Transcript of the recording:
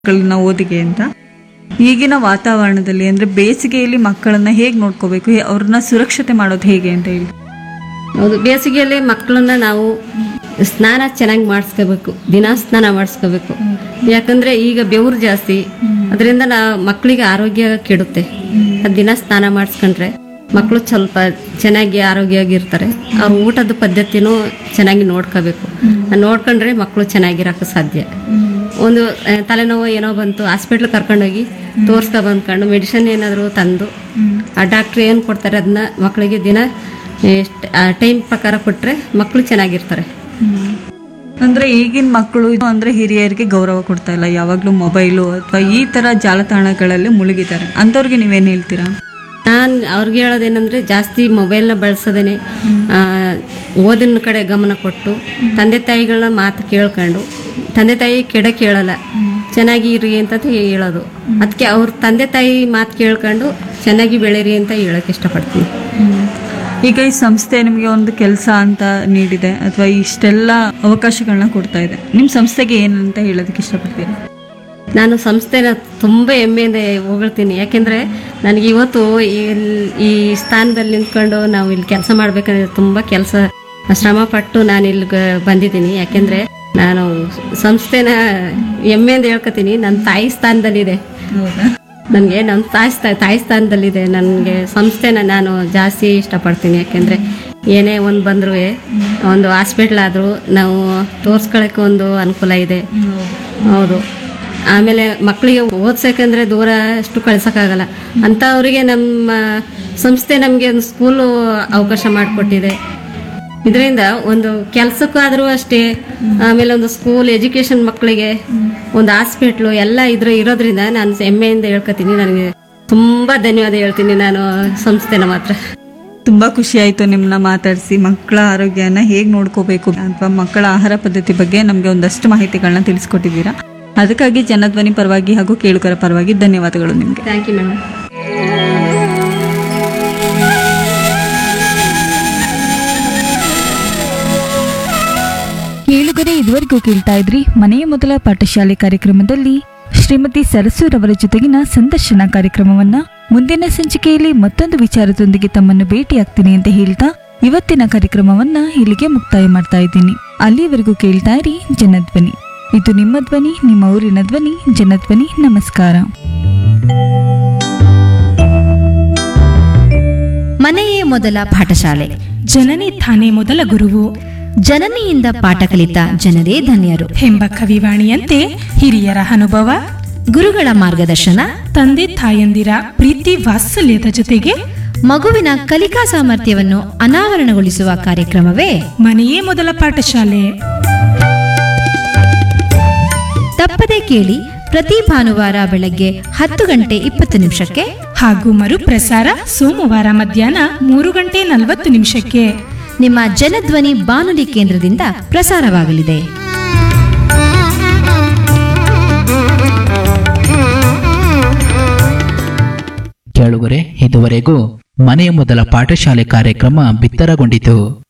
ಮಕ್ಕಳನ್ನ ಓದಿಗೆ ಅಂತ ಈಗಿನ ವಾತಾವರಣದಲ್ಲಿ ಅಂದ್ರೆ ಬೇಸಿಗೆಯಲ್ಲಿ ಮಕ್ಕಳನ್ನ ಹೇಗೆ ನೋಡ್ಕೋಬೇಕು ಹೇ- ಅವ್ರನ್ನ ಸುರಕ್ಷತೆ ಮಾಡೋದು ಹೇಗೆ ಅಂತ ಹೇಳಿ ಹೌದು ಬೇಸಿಗೆಯಲ್ಲಿ ಮಕ್ಕಳನ್ನ ನಾವು ಸ್ನಾನ ಚೆನ್ನಾಗಿ ಮಾಡಿಸ್ಕೋಬೇಕು ದಿನ ಸ್ನಾನ ಮಾಡಿಸ್ಕೋಬೇಕು ಯಾಕಂದ್ರೆ ಈಗ ಬೆವರು ಜಾಸ್ತಿ ಅದರಿಂದ ನಾ ಮಕ್ಕಳಿಗೆ ಆರೋಗ್ಯ ಕೆಡುತ್ತೆ ಅದ್ ದಿನ ಸ್ನಾನ ಮಾಡಿಸ್ಕೊಂಡ್ರೆ ಮಕ್ಕಳು ಸ್ವಲ್ಪ ಚೆನ್ನಾಗಿ ಆರೋಗ್ಯವಾಗಿರ್ತಾರೆ ಅವ್ರ ಊಟದ ಪದ್ಧತಿನೂ ಚೆನ್ನಾಗಿ ನೋಡ್ಕೋಬೇಕು ನೋಡ್ಕೊಂಡ್ರೆ ಮಕ್ಕಳು ಚೆನ್ನಾಗಿರಕ್ಕೆ ಸಾಧ್ಯ ಒಂದು ಆ, ತಲೆನೋವು ಏನೋ ಬಂತು ಹಾಸ್ಪಿಟ್ಲ್ ಕರ್ಕೊಂಡೋಗಿ ತೋರಿಸ್ಕೊ ಬಂದ್ಕೊಂಡು ಮೆಡಿಸಿನ್ ಏನಾದರೂ ತಂದು ಆ ಡಾಕ್ಟ್ರ್ ಏನು ಕೊಡ್ತಾರೆ ಅದನ್ನ ಮಕ್ಕಳಿಗೆ ದಿನ ಎಷ್ಟು ಟೈಮ್ ಪ್ರಕಾರ ಕೊಟ್ಟರೆ ಮಕ್ಕಳು ಚೆನ್ನಾಗಿರ್ತಾರೆ ಅಂದ್ರೆ ಈಗಿನ ಮಕ್ಕಳು ಅಂದ್ರೆ ಹಿರಿಯರಿಗೆ ಗೌರವ ಕೊಡ್ತಾ ಇಲ್ಲ ಯಾವಾಗ್ಲೂ ಮೊಬೈಲು ಅಥವಾ ಈ ತರ ಜಾಲತಾಣಗಳಲ್ಲಿ ಮುಳುಗಿದ್ದಾರೆ ಅಂತವ್ರಿಗೆ ನೀವೇನ್ ಹೇಳ್ತೀರಾ ನಾನು ಅವ್ರಿಗೆ ಹೇಳೋದೇನೆಂದರೆ ಜಾಸ್ತಿ ಮೊಬೈಲ್ನ ಬಳಸೋದೇನೆ ಓದಿನ ಕಡೆ ಗಮನ ಕೊಟ್ಟು ತಂದೆ ತಾಯಿಗಳನ್ನ ಮಾತು ಕೇಳ್ಕೊಂಡು ತಂದೆ ತಾಯಿ ಕೆಡ ಕೇಳಲ್ಲ ಚೆನ್ನಾಗಿ ಇರಿ ಅಂತ ಹೇಳೋದು ಅದಕ್ಕೆ ಅವ್ರ ತಂದೆ ತಾಯಿ ಮಾತು ಕೇಳ್ಕೊಂಡು ಚೆನ್ನಾಗಿ ಬೆಳೀರಿ ಅಂತ ಹೇಳೋಕೆ ಇಷ್ಟಪಡ್ತೀನಿ ಈಗ ಈ ಸಂಸ್ಥೆ ನಿಮಗೆ ಒಂದು ಕೆಲಸ ಅಂತ ನೀಡಿದೆ ಅಥವಾ ಇಷ್ಟೆಲ್ಲ ಅವಕಾಶಗಳನ್ನ ಕೊಡ್ತಾ ಇದೆ ನಿಮ್ಮ ಸಂಸ್ಥೆಗೆ ಏನಂತ ಹೇಳೋದಕ್ಕೆ ಇಷ್ಟಪಡ್ತೀರಾ ನಾನು ಸಂಸ್ಥೆನ ತುಂಬ ಹೆಮ್ಮೆಯಿಂದ ಹೊಗಳ್ತೀನಿ ಯಾಕೆಂದರೆ ನನಗೆ ಇವತ್ತು ಇಲ್- ಈ ಸ್ಥಾನದಲ್ಲಿ ನಿಂತ್ಕೊಂಡು ನಾವು ಇಲ್ಲಿ ಕೆಲಸ ಮಾಡಬೇಕಂದ್ರೆ ತುಂಬ ಕೆಲಸ ಶ್ರಮಪಟ್ಟು ನಾನು ಇಲ್ಲಿ ಬಂದಿದ್ದೀನಿ ಯಾಕೆಂದರೆ ನಾನು ಸಂಸ್ಥೆನ ಹೆಮ್ಮೆಯಿಂದ ಹೇಳ್ಕೊತೀನಿ ನನ್ನ ತಾಯಿ ಸ್ಥಾನದಲ್ಲಿದೆ ಹೌದಾ ನನಗೆ ನಮ್ಮ ತಾಯಿ ಸ್ಥಾ ತಾಯಿ ಸ್ಥಾನದಲ್ಲಿದೆ ನನಗೆ ಸಂಸ್ಥೆನ ನಾನು ಜಾಸ್ತಿ ಇಷ್ಟಪಡ್ತೀನಿ ಯಾಕೆಂದರೆ ಏನೇ ಒಂದು ಬಂದರೂ ಒಂದು ಹಾಸ್ಪಿಟ್ಲ್ ಆದರೂ ನಾವು ತೋರಿಸ್ಕೊಳ್ಳೋಕೆ ಒಂದು ಅನುಕೂಲ ಇದೆ ಹೌದು ಆಮೇಲೆ ಮಕ್ಕಳಿಗೆ ಓದ್ಸಕ್ಕಂದ್ರೆ ದೂರ ಅಷ್ಟು ಕಳ್ಸೋಕ್ಕಾಗಲ್ಲ ಅಂಥವರಿಗೆ ನಮ್ಮ ಸಂಸ್ಥೆ ನಮಗೆ ಒಂದು ಸ್ಕೂಲು ಅವಕಾಶ ಮಾಡಿಕೊಟ್ಟಿದೆ ಇದರಿಂದ ಒಂದು ಕೆಲಸಕ್ಕಾದರೂ ಅಷ್ಟೇ ಆಮೇಲೆ ಒಂದು ಸ್ಕೂಲ್ ಎಜುಕೇಷನ್ ಮಕ್ಕಳಿಗೆ ಒಂದು ಹಾಸ್ಪಿಟ್ಲು ಎಲ್ಲ ಇದ್ರ ಇರೋದ್ರಿಂದ ನಾನು ಹೆಮ್ಮೆಯಿಂದ ಹೇಳ್ಕೊತೀನಿ ನನಗೆ ತುಂಬ ಧನ್ಯವಾದ ಹೇಳ್ತೀನಿ ನಾನು ಸಂಸ್ಥೆನ ಮಾತ್ರ ತುಂಬಾ ಖುಷಿ ಆಯ್ತು ನಿಮ್ಮನ್ನ ಮಾತಾಡಿಸಿ ಮಕ್ಕಳ ಆರೋಗ್ಯನ ಹೇಗೆ ನೋಡ್ಕೋಬೇಕು ಅಥವಾ ಮಕ್ಕಳ ಆಹಾರ ಪದ್ಧತಿ ಬಗ್ಗೆ ನಮಗೆ ಒಂದಷ್ಟು ಮಾಹಿತಿಗಳನ್ನ ತಿಳಿಸ್ಕೊಟ್ಟಿದ್ದೀರಾ ಅದಕ್ಕಾಗಿ ಜನಧ್ವನಿ ಪರವಾಗಿ ಹಾಗೂ ಕೇಳುಗರ ಪರವಾಗಿ ಧನ್ಯವಾದಗಳು ನಿಮಗೆ ಥ್ಯಾಂಕ್ ಯು ಮೇಡಮ್ ಕೇಳುಗರೆ ಇದುವರೆಗೂ ಕೇಳ್ತಾ ಇದ್ರಿ ಮನೆಯ ಮೊದಲ ಪಾಠಶಾಲೆ ಕಾರ್ಯಕ್ರಮದಲ್ಲಿ ಶ್ರೀಮತಿ ಸರಸೂರವರ ಜೊತೆಗಿನ ಸಂದರ್ಶನ ಕಾರ್ಯಕ್ರಮವನ್ನ ಮುಂದಿನ ಸಂಚಿಕೆಯಲ್ಲಿ ಮತ್ತೊಂದು ವಿಚಾರದೊಂದಿಗೆ ತಮ್ಮನ್ನು ಭೇಟಿಯಾಗ್ತೀನಿ ಅಂತ ಹೇಳ್ತಾ ಇವತ್ತಿನ ಕಾರ್ಯಕ್ರಮವನ್ನ ಇಲ್ಲಿಗೆ ಮುಕ್ತಾಯ ಮಾಡ್ತಾ ಇದ್ದೀನಿ ಅಲ್ಲಿವರೆಗೂ ಕೇಳ್ತಾ ಇರಿ ಜನಧ್ವನಿ ಇದು ನಿಮ್ಮ ಧ್ವನಿ ನಿಮ್ಮ ಊರಿನ ಧ್ವನಿ ಜನಧ್ವನಿ ನಮಸ್ಕಾರ ಮನೆಯೇ ಮೊದಲ ಪಾಠಶಾಲೆ ಜನನಿ ತಾನೇ ಮೊದಲ ಗುರುವು ಜನನಿಯಿಂದ ಪಾಠ ಕಲಿತ ಜನರೇ ಧನ್ಯರು ಎಂಬ ಕವಿವಾಣಿಯಂತೆ ಹಿರಿಯರ ಅನುಭವ ಗುರುಗಳ ಮಾರ್ಗದರ್ಶನ ತಂದೆ ತಾಯಂದಿರ ಪ್ರೀತಿ ವಾತ್ಸಲ್ಯದ ಜೊತೆಗೆ ಮಗುವಿನ ಕಲಿಕಾ ಸಾಮರ್ಥ್ಯವನ್ನು ಅನಾವರಣಗೊಳಿಸುವ ಕಾರ್ಯಕ್ರಮವೇ ಮನೆಯೇ ಮೊದಲ ಪಾಠಶಾಲೆ ತಪ್ಪದೆ ಕೇಳಿ ಪ್ರತಿ ಭಾನುವಾರ ಬೆಳಗ್ಗೆ ಹತ್ತು ಗಂಟೆ ಇಪ್ಪತ್ತು ನಿಮಿಷಕ್ಕೆ ಹಾಗೂ ಮರುಪ್ರಸಾರ ಸೋಮವಾರ ಮಧ್ಯಾಹ್ನ ಮೂರು ಗಂಟೆ ನಲವತ್ತು ನಿಮಿಷಕ್ಕೆ ನಿಮ್ಮ ಜನಧ್ವನಿ ಬಾನುಲಿ ಕೇಂದ್ರದಿಂದ ಪ್ರಸಾರವಾಗಲಿದೆ ಕೇಳುಗರೆ ಇದುವರೆಗೂ ಮನೆಯ ಮೊದಲ ಪಾಠಶಾಲೆ ಕಾರ್ಯಕ್ರಮ ಬಿತ್ತರಗೊಂಡಿತು